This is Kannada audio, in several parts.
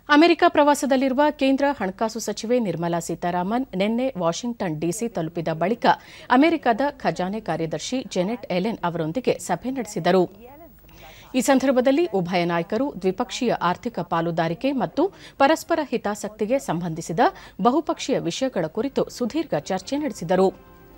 ಅಮೆರಿಕ ಪ್ರವಾಸದಲ್ಲಿರುವ ಕೇಂದ್ರ ಹಣಕಾಸು ಸಚಿವೆ ನಿರ್ಮಲಾ ಸೀತಾರಾಮನ್ ನಿನ್ನೆ ವಾಷಿಂಗ್ಟನ್ ಡಿಸಿ ತಲುಪಿದ ಬಳಿಕ ಅಮೆರಿಕದ ಖಜಾನೆ ಕಾರ್ಯದರ್ಶಿ ಜೆನೆಟ್ ಎಲೆನ್ ಅವರೊಂದಿಗೆ ಸಭೆ ನಡೆಸಿದರು ಈ ಸಂದರ್ಭದಲ್ಲಿ ಉಭಯ ನಾಯಕರು ದ್ವಿಪಕ್ಷೀಯ ಆರ್ಥಿಕ ಪಾಲುದಾರಿಕೆ ಮತ್ತು ಪರಸ್ಪರ ಹಿತಾಸಕ್ತಿಗೆ ಸಂಬಂಧಿಸಿದ ಬಹುಪಕ್ಷೀಯ ವಿಷಯಗಳ ಕುರಿತು ಸುದೀರ್ಘ ಚರ್ಚೆ ನಡೆಸಿದರು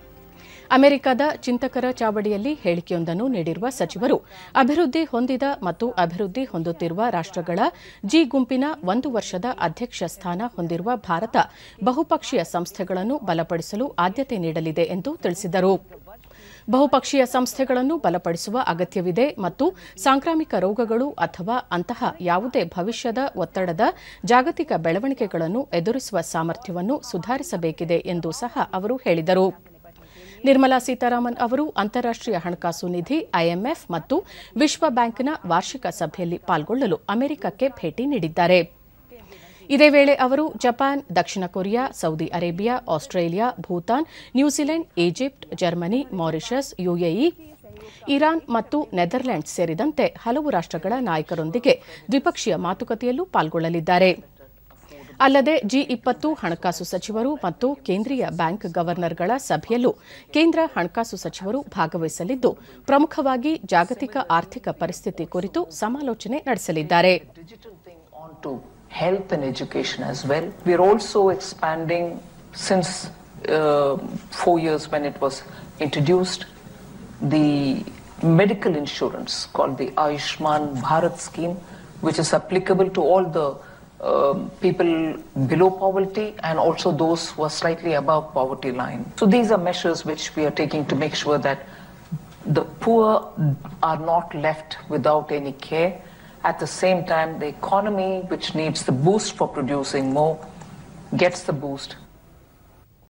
ಅಮೆರಿಕದ ಚಿಂತಕರ ಚಾವಡಿಯಲ್ಲಿ ಹೇಳಿಕೆಯೊಂದನ್ನು ನೀಡಿರುವ ಸಚಿವರು ಅಭಿವೃದ್ಧಿ ಹೊಂದಿದ ಮತ್ತು ಅಭಿವೃದ್ಧಿ ಹೊಂದುತ್ತಿರುವ ರಾಷ್ಟಗಳ ಜಿ ಗುಂಪಿನ ಒಂದು ವರ್ಷದ ಅಧ್ಯಕ್ಷ ಸ್ಥಾನ ಹೊಂದಿರುವ ಭಾರತ ಬಹುಪಕ್ಷೀಯ ಸಂಸ್ಥೆಗಳನ್ನು ಬಲಪಡಿಸಲು ಆದ್ಯತೆ ನೀಡಲಿದೆ ಎಂದು ತಿಳಿಸಿದರು ಬಹುಪಕ್ಷೀಯ ಸಂಸ್ಥೆಗಳನ್ನು ಬಲಪಡಿಸುವ ಅಗತ್ಯವಿದೆ ಮತ್ತು ಸಾಂಕ್ರಾಮಿಕ ರೋಗಗಳು ಅಥವಾ ಅಂತಹ ಯಾವುದೇ ಭವಿಷ್ಯದ ಒತ್ತಡದ ಜಾಗತಿಕ ಬೆಳವಣಿಗೆಗಳನ್ನು ಎದುರಿಸುವ ಸಾಮರ್ಥ್ಯವನ್ನು ಸುಧಾರಿಸಬೇಕಿದೆ ಎಂದು ಸಹ ಅವರು ಹೇಳಿದರು ನಿರ್ಮಲಾ ಸೀತಾರಾಮನ್ ಅವರು ಅಂತಾರಾಷ್ಟೀಯ ಹಣಕಾಸು ನಿಧಿ ಐಎಂಎಫ್ ಮತ್ತು ವಿಶ್ವ ಬ್ಯಾಂಕ್ನ ವಾರ್ಷಿಕ ಸಭೆಯಲ್ಲಿ ಪಾಲ್ಗೊಳ್ಳಲು ಅಮೆರಿಕಕ್ಕೆ ಭೇಟಿ ನೀಡಿದ್ದಾರೆ ಇದೇ ವೇಳೆ ಅವರು ಜಪಾನ್ ದಕ್ಷಿಣ Korea Saudi Arabia Australia Bhutan New Zealand Egypt Germany Mauritius UAE Iran ಮತ್ತು ನೆದರ್ಲ್ಯಾಂಡ್ಸ್ ಸೇರಿದಂತೆ ಹಲವು ರಾಷ್ಟಗಳ ನಾಯಕರೊಂದಿಗೆ ದ್ವಿಪಕ್ಷೀಯ ಮಾತುಕತೆಯಲ್ಲೂ ಪಾಲ್ಗೊಳ್ಳಲಿದ್ದಾರೆ ಅಲ್ಲದೆ ಜಿ ಇಪ್ಪತ್ತು ಹಣಕಾಸು ಸಚಿವರು ಮತ್ತು ಕೇಂದ್ರೀಯ ಬ್ಯಾಂಕ್ ಗವರ್ನರ್ಗಳ ಸಭೆಯಲ್ಲೂ ಕೇಂದ್ರ ಹಣಕಾಸು ಸಚಿವರು ಭಾಗವಹಿಸಲಿದ್ದು ಪ್ರಮುಖವಾಗಿ ಜಾಗತಿಕ ಆರ್ಥಿಕ ಪರಿಸ್ಥಿತಿ ಕುರಿತು ಸಮಾಲೋಚನೆ ನಡೆಸಲಿದ್ದಾರೆ to health and education as well. We're also expanding since uh, four years when it was introduced the medical insurance called the Ayushman Bharat scheme, which is applicable to all the um, people below poverty and also those who are slightly above poverty line. So these are measures which we are taking to make sure that the poor are not left without any care. At the same time, the economy, which needs the boost for producing more, gets the boost